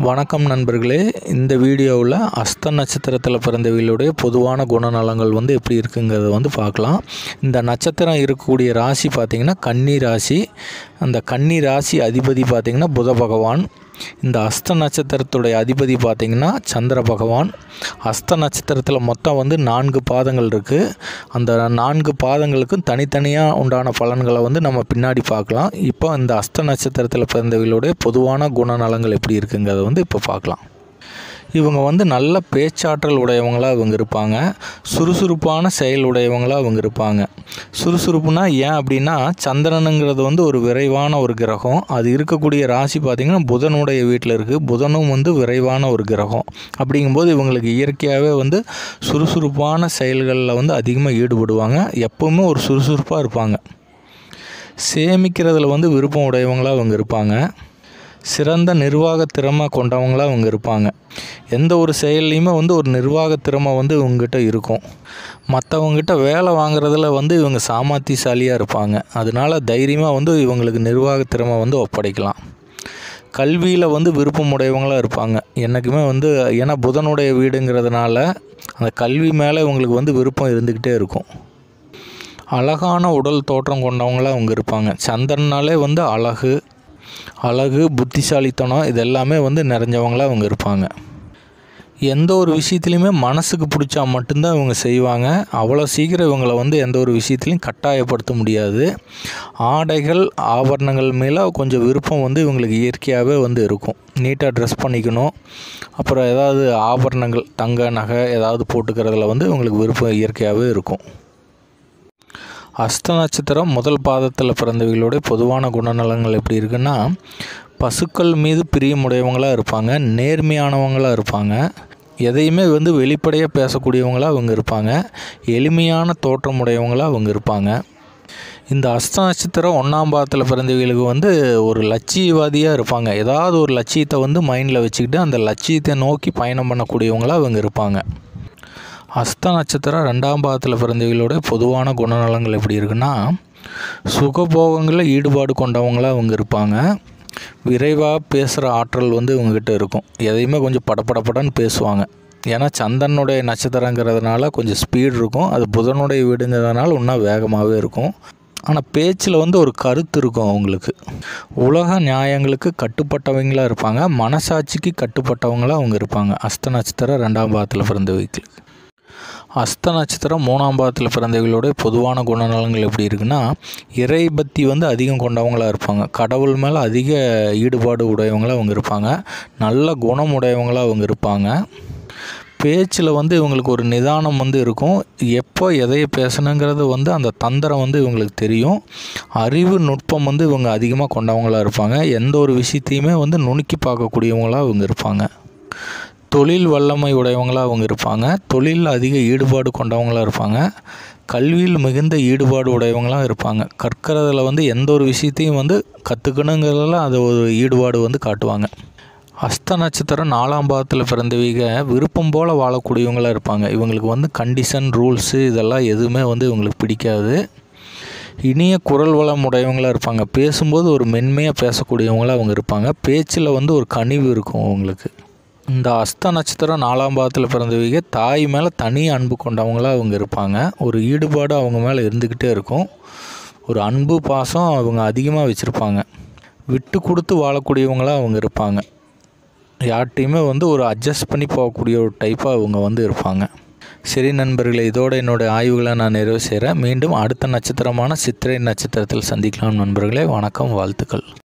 வணக்கம் நண்பர்களே இந்த வீடியோவில் அஸ்த நட்சத்திரத்தில் பிறந்தவர்களுடைய பொதுவான குணநலங்கள் வந்து எப்படி இருக்குங்கிறத வந்து பார்க்கலாம் இந்த நட்சத்திரம் இருக்கக்கூடிய ராசி பார்த்திங்கன்னா கன்னி ராசி அந்த கன்னி ராசி அதிபதி பார்த்திங்கன்னா புத பகவான் இந்த அஸ்த நட்சத்திரத்துடைய அதிபதி பார்த்திங்கன்னா சந்திர பகவான் அஸ்த நட்சத்திரத்தில் மொத்தம் வந்து நான்கு பாதங்கள் இருக்குது அந்த நான்கு பாதங்களுக்கும் தனித்தனியாக உண்டான பலன்களை வந்து நம்ம பின்னாடி பார்க்கலாம் இப்போ இந்த அஸ்த நட்சத்திரத்தில் பிறந்தவர்களுடைய பொதுவான குணநலங்கள் எப்படி இருக்குங்கிறத வந்து இப்போ பார்க்கலாம் இவங்க வந்து நல்ல பேச்சாற்றல் உடையவங்களாக இவங்க இருப்பாங்க சுறுசுறுப்பான செயல் உடையவங்களாக இவங்க இருப்பாங்க சுறுசுறுப்புனா ஏன் அப்படின்னா சந்திரனுங்கிறது வந்து ஒரு விரைவான ஒரு கிரகம் அது இருக்கக்கூடிய ராசி பார்த்திங்கன்னா புதனுடைய வீட்டில் இருக்குது புதனும் வந்து விரைவான ஒரு கிரகம் அப்படிங்கும்போது இவங்களுக்கு இயற்கையாகவே வந்து சுறுசுறுப்பான செயல்களில் வந்து அதிகமாக ஈடுபடுவாங்க எப்போவுமே ஒரு சுறுசுறுப்பாக இருப்பாங்க சேமிக்கிறதுல வந்து விருப்பம் உடையவங்களாக அவங்க இருப்பாங்க சிறந்த நிர்வாக திறமை கொண்டவங்களாக அவங்க இருப்பாங்க எந்த ஒரு செயல்லையுமே வந்து ஒரு நிர்வாக திறமை வந்து இவங்ககிட்ட இருக்கும் மற்றவங்ககிட்ட வேலை வாங்குறதுல வந்து இவங்க சாமர்த்தியசாலியாக இருப்பாங்க அதனால தைரியமாக வந்து இவங்களுக்கு நிர்வாக திறமை வந்து ஒப்படைக்கலாம் கல்வியில் வந்து விருப்பம் உடையவங்களாக இருப்பாங்க என்றைக்குமே வந்து ஏன்னா புதனுடைய வீடுங்கிறதுனால அந்த கல்வி மேலே இவங்களுக்கு வந்து விருப்பம் இருந்துக்கிட்டே இருக்கும் அழகான உடல் தோற்றம் கொண்டவங்களாக அவங்க இருப்பாங்க சந்திரனாலே வந்து அழகு அழகு புத்திசாலித்தனம் இது எல்லாமே வந்து நிறைஞ்சவங்களாக அவங்க இருப்பாங்க எந்த ஒரு விஷயத்துலையுமே மனசுக்கு பிடிச்சா மட்டும்தான் இவங்க செய்வாங்க அவ்வளோ சீக்கிரம் இவங்களை வந்து எந்த ஒரு விஷயத்துலையும் கட்டாயப்படுத்த முடியாது ஆடைகள் ஆபரணங்கள் மேலே கொஞ்சம் விருப்பம் வந்து இவங்களுக்கு இயற்கையாகவே வந்து இருக்கும் நீட்டாக ட்ரெஸ் பண்ணிக்கணும் அப்புறம் ஏதாவது ஆபரணங்கள் தங்க நகை ஏதாவது போட்டுக்கிறதுல வந்து இவங்களுக்கு விருப்பம் இயற்கையாகவே இருக்கும் அஸ்த நட்சத்திரம் முதல் பாதத்தில் பிறந்தவர்களுடைய பொதுவான குணநலங்கள் எப்படி இருக்குன்னா பசுக்கள் மீது பிரியமுடையவங்களாக இருப்பாங்க நேர்மையானவங்களாக இருப்பாங்க எதையுமே வந்து வெளிப்படையாக பேசக்கூடியவங்களாக அவங்க இருப்பாங்க எளிமையான தோற்றமுடையவங்களாக அவங்க இருப்பாங்க இந்த அஸ்த நட்சத்திரம் ஒன்றாம் பாதத்தில் பிறந்தவர்களுக்கு வந்து ஒரு லட்சியவாதியாக இருப்பாங்க ஏதாவது ஒரு லட்சியத்தை வந்து மைண்டில் வச்சுக்கிட்டு அந்த லட்சியத்தை நோக்கி பயணம் பண்ணக்கூடியவங்களாக அவங்க இருப்பாங்க அஸ்த நட்சத்திரம் ரெண்டாம் பாதத்தில் பிறந்தவங்களோட பொதுவான குணநலங்கள் எப்படி இருக்குன்னா சுகபோகங்களில் ஈடுபாடு கொண்டவங்களாக அவங்க இருப்பாங்க விரைவாக பேசுகிற ஆற்றல் வந்து இவங்ககிட்ட இருக்கும் எதையுமே கொஞ்சம் படப்படப்படன்னு பேசுவாங்க ஏன்னா சந்தனுடைய நட்சத்திரங்கிறதுனால கொஞ்சம் ஸ்பீடு இருக்கும் அது புதனுடைய வீடுங்கிறதுனால இன்னும் வேகமாகவே இருக்கும் ஆனால் பேச்சில் வந்து ஒரு கருத்து இருக்கும் அவங்களுக்கு உலக நியாயங்களுக்கு கட்டுப்பட்டவங்களாக இருப்பாங்க மனசாட்சிக்கு கட்டுப்பட்டவங்களாக அவங்க இருப்பாங்க அஸ்த நட்சத்திரம் ரெண்டாம் பாதத்தில் பிறந்தவங்களுக்கு அஸ்த நட்சத்திரம் மூணாம் பாதத்தில் பிறந்தவர்களோட பொதுவான குணநலங்கள் எப்படி இருக்குன்னா இறை பக்தி வந்து அதிகம் கொண்டவங்களாக இருப்பாங்க கடவுள் மேலே அதிக ஈடுபாடு உடையவங்களாக அவங்க இருப்பாங்க நல்ல குணம் உடையவங்களாக அவங்க இருப்பாங்க பேச்சில் வந்து இவங்களுக்கு ஒரு நிதானம் வந்து இருக்கும் எப்போ எதையை பேசணுங்கிறது வந்து அந்த தந்திரம் வந்து இவங்களுக்கு தெரியும் அறிவு நுட்பம் வந்து இவங்க அதிகமாக கொண்டவங்களாக இருப்பாங்க எந்த ஒரு விஷயத்தையுமே வந்து நுணுக்கி பார்க்கக்கூடியவங்களாக இவங்க இருப்பாங்க தொழில் வல்லமை உடையவங்களாக அவங்க இருப்பாங்க தொழிலில் அதிக ஈடுபாடு கொண்டவங்களாக இருப்பாங்க கல்வியில் மிகுந்த ஈடுபாடு உடையவங்களாக இருப்பாங்க கற்கிறதுல வந்து எந்த ஒரு விஷயத்தையும் வந்து கற்றுக்கணுங்கிறதுல அது ஒரு ஈடுபாடு வந்து காட்டுவாங்க அஸ்த நட்சத்திரம் நாலாம் பாதத்தில் பிறந்தவங்க விருப்பம் போல் வாழக்கூடியவங்களாக இருப்பாங்க இவங்களுக்கு வந்து கண்டிஷன் ரூல்ஸு இதெல்லாம் எதுவுமே வந்து இவங்களுக்கு பிடிக்காது இனிய குரல் வளம் உடையவங்களாக இருப்பாங்க பேசும்போது ஒரு மென்மையாக பேசக்கூடியவங்களாக அவங்க இருப்பாங்க பேச்சில் வந்து ஒரு கனிவு இருக்கும் அவங்களுக்கு இந்த அஸ்த நட்சத்திரம் நாலாம் பாதத்தில் பிறந்தவங்க தாய் மேலே தனி அன்பு கொண்டவங்களாக அவங்க இருப்பாங்க ஒரு ஈடுபாடு அவங்க மேலே இருந்துக்கிட்டே இருக்கும் ஒரு அன்பு பாசம் அவங்க அதிகமாக வச்சுருப்பாங்க விட்டு கொடுத்து வாழக்கூடியவங்களாக அவங்க இருப்பாங்க யார்கிட்டையுமே வந்து ஒரு அட்ஜஸ்ட் பண்ணி போகக்கூடிய ஒரு டைப்பாக அவங்க வந்து இருப்பாங்க சரி நண்பர்களே இதோட என்னுடைய ஆய்வுகளை நான் நிறைவு செய்கிறேன் மீண்டும் அடுத்த நட்சத்திரமான சித்திரை நட்சத்திரத்தில் சந்திக்கலாம் நண்பர்களே வணக்கம் வாழ்த்துக்கள்